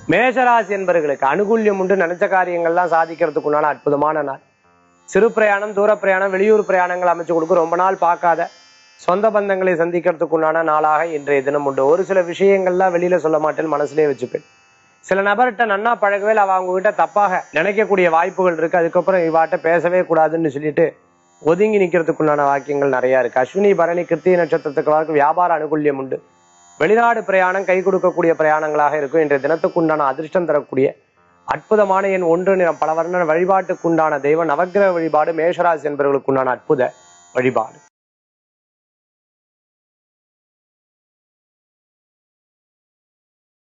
மேஷராசி என்பவர்களுக்கு அனுகூல்யம் உண்டு நினைச்ச காரியங்கள்லாம் சாதிக்கிறதுக்கு உண்டான அற்புதமான நாள் சிறு பிரயாணம் தூர பிரயாணம் வெளியூர் பிரயாணங்கள் அமைச்சு கொடுக்க ரொம்ப நாள் பார்க்காத சொந்த பந்தங்களை சந்திக்கிறதுக்கு உண்டான நாளாக இன்றைய தினம் உண்டு ஒரு சில விஷயங்கள்லாம் வெளியில சொல்ல மாட்டேன் மனசுலயே வச்சுப்பேன் சில நபர்கிட்ட நன்னா பழகவே அவ அவங்க கிட்ட தப்பாக நினைக்கக்கூடிய வாய்ப்புகள் இருக்கு அதுக்கப்புறம் இவாட்ட பேசவே கூடாதுன்னு சொல்லிட்டு ஒதுங்கி நிக்கிறதுக்குண்டான வாக்கியங்கள் நிறைய இருக்கு அஸ்வினி பரணி கிருத்திகை நட்சத்திரத்துக்கு வாக்கு வியாபார அனுகூல்யம் உண்டு வெளிநாடு பிரயாணம் கை கொடுக்கக்கூடிய பிரயாணங்களாக இருக்கும் இன்றைய தினத்துக்குண்டான அதிர்ஷ்டம் தரக்கூடிய அற்புதமான எண் ஒன்று நிறம் பல வர்ண வழிபாட்டுக்குண்டான தெய்வ நவக்கிரக வழிபாடு மேஷராசி என்பவர்களுக்குண்டான அற்புத வழிபாடு